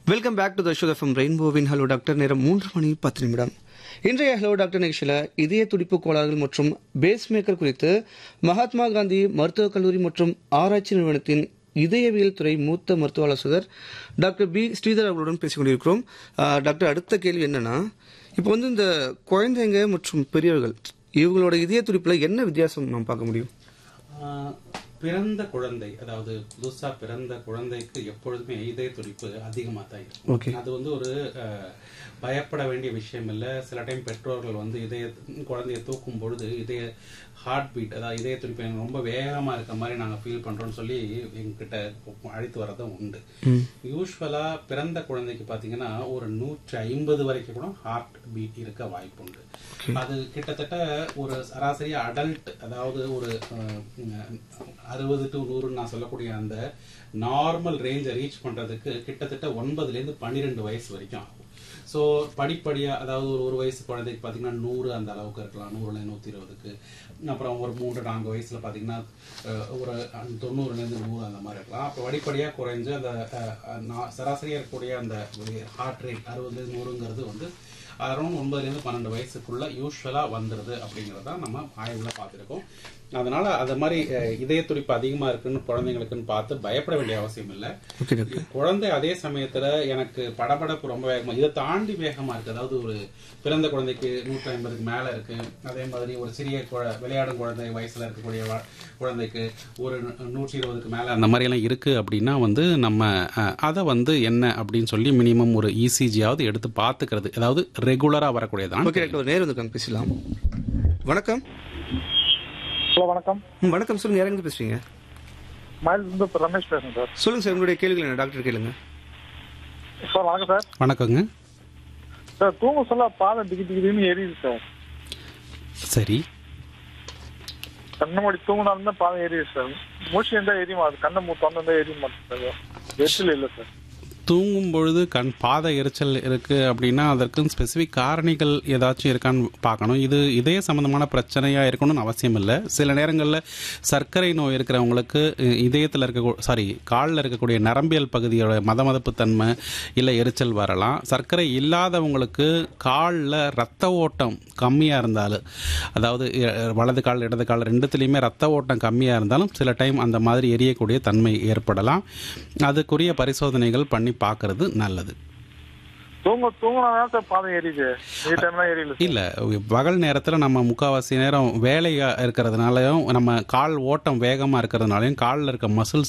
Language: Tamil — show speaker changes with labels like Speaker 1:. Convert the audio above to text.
Speaker 1: welcome back to the show FM ரெயின்போவின் ஹலோ டாக்டர் நேரம் மூன்று மணி பத்து நிமிடம் இன்றைய ஹலோ டாக்டர் நிகழ்ச்சியில் இதய துடிப்பு கோளாறுகள் மற்றும் பேஸ் மேக்கர் குறித்து மகாத்மா காந்தி மருத்துவக் கல்லூரி மற்றும் ஆராய்ச்சி நிறுவனத்தின் இதயவியல் துறை மூத்த மருத்துவ ஆலோசகர் டாக்டர் பி ஸ்ரீதர் அவர்களுடன் பேசிக் கொண்டிருக்கிறோம் ஆஹ், டாக்டர் அடுத்த கேள்வி என்னன்னா இப்போ வந்து இந்த குழந்தைங்க மற்றும் பெரியவர்கள் இவங்களோட இதய துடிப்புல என்ன வித்தியாசம் நாம் பார்க்க முடியும்
Speaker 2: ஆஹ் பிறந்த குழந்தை அதாவது புதுசா பிறந்த குழந்தைக்கு எப்பொழுதுமே இதய துடிப்பு அதிகமா தான் இருக்கும்
Speaker 1: ஓகே
Speaker 2: அது வந்து ஒரு ஆஹ், பயப்பட வேண்டிய விஷயம் இல்ல சில டைம் பெற்றோர்கள் வந்து இதய குழந்தைய தூக்கும் பொழுது இதய ஹார்ட் பீட் அதாவது இதய துடிப்பு எனக்கு ரொம்ப வேகமா இருக்க மாதிரி நாங்க ஃபீல் பண்றோம்னு சொல்லி எங்ககிட்ட அழைத்து வரதும் உண்டு யூஸ்வலா பிறந்த குழந்தைக்கு பாத்தீங்கன்னா ஒரு நூற்றி ஐம்பது வரைக்கும் கூட ஹார்ட் பீட் இருக்க வாய்ப்பு உண்டு அது கிட்டத்தட்ட ஒரு சராசரி அடல்ட் அதாவது ஒரு அறுபது டு நூறுன்னு நான் சொல்லக்கூடிய அந்த நார்மல் ரேஞ்சை ரீச் பண்றதுக்கு கிட்டத்தட்ட ஒன்பதுல இருந்து பன்னிரெண்டு வயசு வரைக்கும் ஆகும் ஸோ படிப்படியா அதாவது ஒரு ஒரு வயசு குழந்தைக்கு பாத்தீங்கன்னா நூறு அந்த அளவுக்கு இருக்கலாம் நூறுல நூத்தி இருபதுக்கு அப்புறம் ஒரு மூன்று நான்கு வயசுல பாத்தீங்கன்னா அஹ், ஒரு தொண்ணூறுல இருந்து நூறு அந்த மாதிரி இருக்கலாம் அப்போ படிப்படியா குறைஞ்சு அந்த அஹ், அஹ், நா- சராசரியா இருக்கக்கூடிய அந்த ஹார்ட் ரேட் அறுபதுல இருந்து நூறுங்கிறது வந்து அரௌண்ட் ஒன்பதுலேருந்து பன்னெண்டு வயசுக்குள்ள யூஸ்வலா வந்துருது அப்படிங்கறத நம்ம ஆய்வுல பார்த்திருக்கோம் அதனால அது மாதிரி அஹ், இதய துடிப்பு அதிகமா இருக்குன்னு குழந்தைங்களுக்குன்னு பார்த்து பயப்பட வேண்டிய அவசியம் இல்லை
Speaker 1: ஓகே டாக்டர்
Speaker 2: குழந்தை அதே சமயத்துல எனக்கு படபடப்பு ரொம்ப வேகமா இதை தாண்டி வேகமா இருக்கு அதாவது ஒரு பிறந்த குழந்தைக்கு நூற்றி ஐம்பதுக்கு மேல இருக்கு அதே மாதிரி ஒரு சிறிய குழ- விளையாடும் குழந்தை வயசுல இருக்கக்கூடிய வ- குழந்தைக்கு ஒரு நூற்றி இருபதுக்கு மேல அந்த மாதிரி எல்லாம் இருக்கு அப்படின்னா வந்து நம்ம அஹ், அதை வந்து என்ன அப்படின்னு சொல்லி மினிமம் ஒரு இசிஜியாவது எடுத்து பார்த்துக்கிறது அதாவது ரெகுலரா வரக்கூடியதான்
Speaker 1: ஓகே டாக்டர் ஒரு நேரம் இருக்காங்க பேசலாம் வணக்கம்
Speaker 3: ஹலோ வணக்கம்
Speaker 1: ம், வணக்கம் சொல்லுங்க யாரெங்க பேசுறீங்க
Speaker 3: மயிலிருந்து இப்போ ரமேஷ் பேசுறேன் சார்
Speaker 1: சொல்லுங்க சார் உங்களுடைய கேள்விகள் என்ன டாக்டர் கேளுங்க
Speaker 3: சார் வணக்கம் சார்
Speaker 2: வணக்கங்க
Speaker 3: சார் தூங்க சொல்ல பாதம் திக்கி திக்கின்னு எரியுது சார்
Speaker 2: சரி
Speaker 3: கண்ணை மூடி தூங்கினாலும் தான் பாதம் எரியுது சார் மூச்சு இருந்தால் எரியுமா அது கண்ணை மூ திறந்து எரிய மாட்டேன் சார் வெற்றில் இல்லை சார்
Speaker 2: தூங்கும் பொழுது கண் பாத எரிச்சல் இருக்கு அப்படின்னா அதற்கு ஸ்பெசிஃபிக் காரணிகள் ஏதாச்சும் இருக்கான்னு பார்க்கணும் இது இதய சம்பந்தமான பிரச்சனையா இருக்கணும்னு அவசியம் இல்லை சில நேரங்களில் சர்க்கரை நோய் இருக்கிறவங்களுக்கு அஹ், இதயத்தில் இருக்க சாரி காலில் இருக்கக்கூடிய நரம்பியல் பகுதியோட மதமதப்பு தன்மை இல்லை எரிச்சல் வரலாம் சர்க்கரை இல்லாதவங்களுக்கு காலில் ரத்த ஓட்டம் கம்மியாக இருந்தாலும் அதாவது அஹ், வலது கால் இடது கால் ரெண்டுத்துலேயுமே ரத்த ஓட்டம் கம்மியாக இருந்தாலும் சில டைம் அந்த மாதிரி எரியக்கூடிய தன்மை ஏற்படலாம் அதுக்குரிய பரிசோதனைகள் பண்ணி பார்க்கறது நல்லது
Speaker 3: தூங்க தூங்கினா சார் பாதம் எரியுது இந்த டைம்லாம் எரியல சார்
Speaker 2: இல்லை பகல் நேரத்தில் நம்ம முக்கால்வாசி நேரம் வேலையாக இருக்கிறதுனாலையும் நம்ம கால் ஓட்டம் வேகமாக இருக்கிறதுனாலையும் காலில் இருக்க மசில்ஸ்